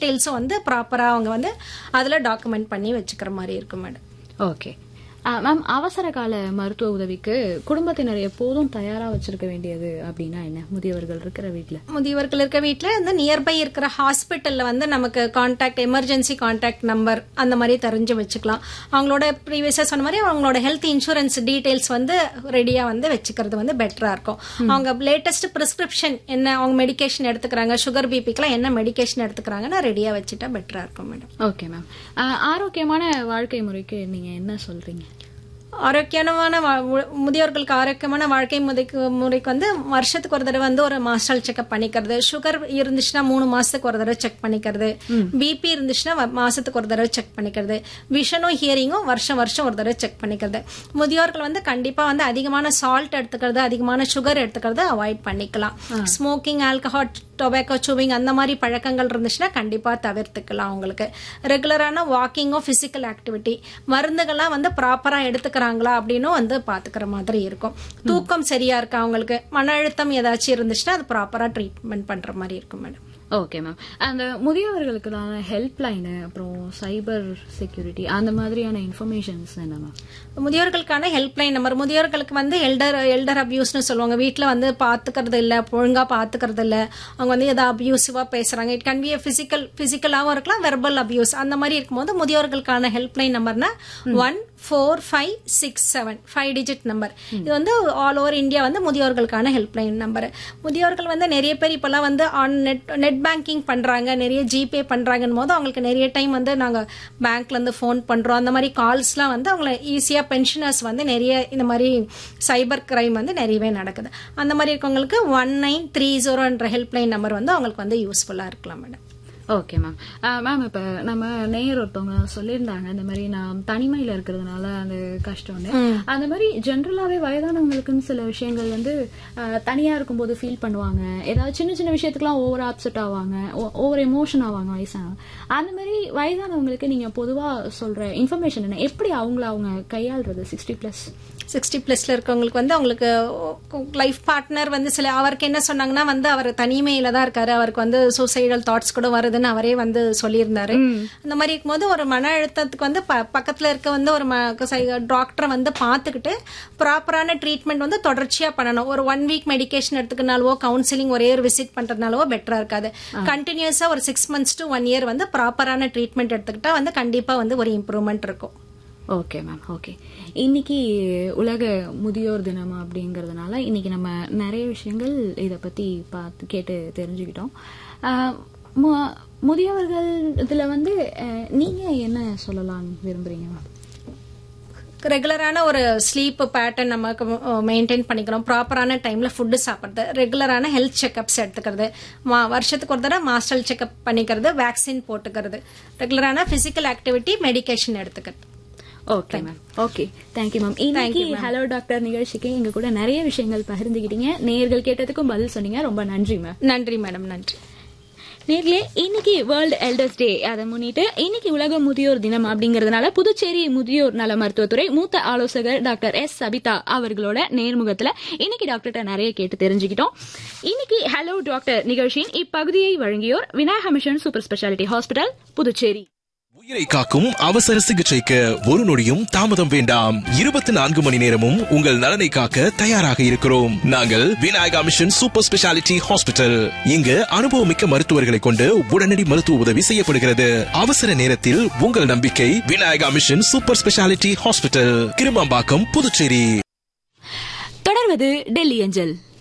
டீட்டெயில்ஸும் வந்து ப்ராப்பராக அவங்க வந்து அதில் டாக்குமெண்ட் பண்ணி வச்சுக்கிற மாதிரி இருக்கும் மேடம் ஓகே மேம் அவசர கால மருத்துவ உதவிக்கு குடும்பத்தினர் எப்போதும் தயாரா வச்சிருக்க வேண்டியது அப்படின்னா என்ன முதியவர்கள் இருக்கிற வீட்ல முதியவர்கள் இருக்க வீட்டில் வந்து நியர்பை இருக்கிற ஹாஸ்பிட்டலில் வந்து நமக்கு காண்டாக்ட் எமர்ஜென்சி காண்டாக்ட் நம்பர் அந்த மாதிரி தெரிஞ்சு வச்சுக்கலாம் அவங்களோட ப்ரீவியஸாக சொன்ன மாதிரி அவங்களோட ஹெல்த் இன்சூரன்ஸ் டீட்டெயில்ஸ் வந்து ரெடியாக வந்து வச்சுக்கிறது வந்து பெட்டராக இருக்கும் அவங்க லேட்டஸ்ட் ப்ரிஸ்கிரிப்ஷன் என்ன அவங்க மெடிகேஷன் எடுத்துக்கிறாங்க சுகர் பிபிக்கெலாம் என்ன மெடிகேஷன் எடுத்துக்கிறாங்கன்னா ரெடியாக வச்சுட்டா பெட்டராக இருக்கும் மேடம் ஓகே மேம் ஆரோக்கியமான வாழ்க்கை முறைக்கு நீங்க என்ன சொல்றீங்க ஆரோக்கியமான வா- மு- முதியோர்களுக்கு ஆரோக்கியமான வாழ்க்கை முறைக்கு முறைக்கு வந்து வருஷத்துக்கு ஒரு தடவை வந்து ஒரு மாஸ்டல் செக்அப் பண்ணிக்கிறது சுகர் இருந்துச்சுன்னா மூணு மாசத்துக்கு ஒரு தடவை செக் பண்ணிக்கிறது பிபி இருந்துச்சுன்னா வ- மாசத்துக்கு ஒரு தடவை செக் பண்ணிக்கிறது விஷனும் ஹியரிங்கும் வருஷம் வருஷம் ஒரு தடவை செக் பண்ணிக்கிறது முதியோர்கள் வந்து கண்டிப்பா வந்து அதிகமான சால்ட் எடுத்துக்கிறது அதிகமான சுகர் எடுத்துக்கிறது அவாய்ட் பண்ணிக்கலாம் ஸ்மோக்கிங் ஆல்கஹால் டொபாக்கோ சூவிங் அந்த மாதிரி பழக்கங்கள் இருந்துச்சுன்னா கண்டிப்பா தவிர்த்துக்கலாம் அவங்களுக்கு ரெகுலரான வாக்கிங்கோ பிசிக்கல் ஆக்டிவிட்டி மருந்துகள்லாம் வந்து ப்ராப்பரா எடுத்துக்கிறாங்களா அப்படின்னும் வந்து பாத்துக்கிற மாதிரி இருக்கும் தூக்கம் சரியா இருக்கா அவங்களுக்கு மன அழுத்தம் ஏதாச்சும் இருந்துச்சுன்னா அது ப்ராப்பரா ட்ரீட்மெண்ட் பண்ற மாதிரி இருக்கும் மேடம் ஓகே மேம் அந்த முதியவர்களுக்கான ஹெல்ப் லைனு அப்புறம் சைபர் செக்யூரிட்டி அந்த மாதிரியான இன்ஃபர்மேஷன்ஸ் என்ன மேம் முதியோர்களுக்கான ஹெல்ப்லைன் நம்பர் முதியோர்களுக்கு வந்து எல்டர் எல்டர் அபியூஸ்னு சொல்லுவாங்க வீட்டில் வந்து பார்த்துக்கிறது இல்லை ஒழுங்காக பார்த்துக்கிறது இல்லை அவங்க வந்து எதாவது அபியூசிவாக பேசுகிறாங்க இட் கேன் பி ஃபிசிக்கல் ஃபிசிக்கலாகவும் இருக்கலாம் வெர்பல் அபியூஸ் அந்த மாதிரி இருக்கும்போது முதியோர்களுக்கான ஹெல்ப்லைன் நம்பர்னா one four five six seven five digit number இது வந்து ஆல் ஓவர் இந்தியா வந்து முதியோர்களுக்கான ஹெல்ப்லைன் நம்பர் முதியோர்கள் வந்து நிறைய பேர் இப்போல்லாம் வந்து ஆன் நெட் நெட் பேங்கிங் பண்ணுறாங்க நிறைய ஜிபே பண்ணுறாங்கன்னு போது அவங்களுக்கு நிறைய டைம் வந்து நாங்கள் பேங்க்லேருந்து ஃபோன் பண்ணுறோம் அந்த மாதிரி கால்ஸ்லாம் வந்து அவங்கள ஈஸியாக பென்ஷனர்ஸ் வந்து நிறைய இந்த மாதிரி சைபர் கிரைம் வந்து நிறையவே நடக்குது அந்த மாதிரி இருக்கவங்களுக்கு ஒன் நைன் த்ரீ ஜீரோன்ற ஹெல்ப்லைன் நம்பர் வந்து அவங்களுக்கு வந்து யூஸ்ஃபுல்லாக இருக்கலாம் மேடம் ஓகே மேம் மேம் இப்போ நம்ம நேயர் ஒருத்தவங்க சொல்லியிருந்தாங்க இந்த மாதிரி நான் தனிமையில இருக்கிறதுனால அந்த கஷ்டம்னு அந்த மாதிரி ஜென்ரலாவே வயதானவங்களுக்குன்னு சில விஷயங்கள் வந்து அஹ், தனியா இருக்கும்போது ஃபீல் பண்ணுவாங்க ஏதாவது சின்ன சின்ன விஷயத்துக்குலாம் ஓவர் அப்செட் ஆவாங்க ஓவர் எமோஷன் ஆவாங்க வயசானவங்க அந்த மாதிரி வயதானவங்களுக்கு நீங்க பொதுவா சொல்ற இன்ஃபர்மேஷன் என்ன எப்படி அவங்கள அவங்க கையாள்றது சிக்ஸ்டி பிளஸ் சிக்ஸ்டி பிளஸ்ல இருக்கவங்களுக்கு வந்து அவங்களுக்கு லைஃப் பார்ட்னர் வந்து சில அவருக்கு என்ன சொன்னாங்கன்னா வந்து அவர் தனிமையில தான் இருக்காரு அவருக்கு வந்து சூசைடல் தாட்ஸ் கூட வருதுன்னு அவரே வந்து சொல்லியிருந்தாரு அந்த மாதிரி இருக்கும்போது ஒரு மன அழுத்தத்துக்கு வந்து ப- பக்கத்துல இருக்க வந்து ஒரு டாக்டரை வந்து பார்த்துக்கிட்டு ப்ராப்பரான ட்ரீட்மெண்ட் வந்து தொடர்ச்சியா பண்ணணும் ஒரு ஒன் வீக் மெடிகேஷன் எடுத்துக்கனாலவோ கவுன்சிலிங் ஒரே ஒரு விசிட் பண்றதுனாலவோ பெட்டரா இருக்காது கண்டினியூஸா ஒரு six months to one year வந்து ப்ராப்பரான ட்ரீட்மெண்ட் எடுத்துக்கிட்டா வந்து கண்டிப்பா வந்து ஒரு இம்ப்ரூவ்மெண்ட் இருக்கும் ஓகே மேம் ஓகே இன்னைக்கு உலக முதியோர் தினம் அப்படிங்கறதுனால இன்னைக்கு நம்ம நிறைய விஷயங்கள் இத பத்தி பார்த்து கேட்டு தெரிஞ்சுக்கிட்டோம் ஆஹ் மு- முதியவர்கள் இதுல வந்து அஹ், நீங்க என்ன சொல்லலாம் விரும்புறீங்க மேம் ரெகுலரான ஒரு ஸ்லீப் பேட்டர்ன் நமக்கு மெயின்டைன் பண்ணிக்கிறோம் ப்ராப்பரான டைம்ல ஃபுட்டு சாப்பிட்றது ரெகுலரான ஹெல்த் செக்அப்ஸ் எடுத்துக்கிறது மா வருஷத்துக்கு ஒரு தடவை மாஸ்டல் செக்அப் பண்ணிக்கிறது வேக்சின் போட்டுக்கிறது ரெகுலரான பிசிக்கல் ஆக்டிவிட்டி மெடிகேஷன் எடுத்துக்கிறது okay ma'am okay thank you ma'am இன்னைக்கு ஹலோ டாக்டர் நிகழ்ச்சிக்கு எங்க கூட நிறைய விஷயங்கள் பகிர்ந்துக்கிட்டீங்க நேயர்கள் கேட்டதுக்கும் பதில் சொன்னீங்க ரொம்ப நன்றி மேம் நன்றி மேடம் நன்றி நேர்களே இன்னைக்கு வேர்ல்டு எல்டர்ஸ் டே அதை முன்னிட்டு இன்னைக்கு உலக முதியோர் தினம் அப்படிங்கறதுனால புதுச்சேரி முதியோர் நல மருத்துவத்துறை மூத்த ஆலோசகர் டாக்டர் எஸ் சபிதா அவர்களோட நேர்முகத்துல இன்னைக்கு டாக்டர்கிட்ட நிறைய கேட்டு தெரிஞ்சுக்கிட்டோம் இன்னைக்கு ஹலோ டாக்டர் நிகழ்ச்சியின் இப்பகுதியை வழங்கியோர் Vinayaka mission super speciality hospital Puducherry உயிரை காக்கும் அவசர சிகிச்சைக்கு ஒரு நொடியும் தாமதம் வேண்டாம் இருபத்தி நான்கு மணி நேரமும் உங்கள் நலனை காக்க தயாராக இருக்கிறோம் நாங்கள் Vinayaka mission super speciality hospital இங்கு அனுபவமிக்க மருத்துவர்களை கொண்டு உடனடி மருத்துவ உதவி செய்யப்படுகிறது அவசர நேரத்தில் உங்கள் நம்பிக்கை Vinayaka mission super speciality hospital Kirumampakkam Puducherry தொடர்வது டெல்லி அஞ்சல்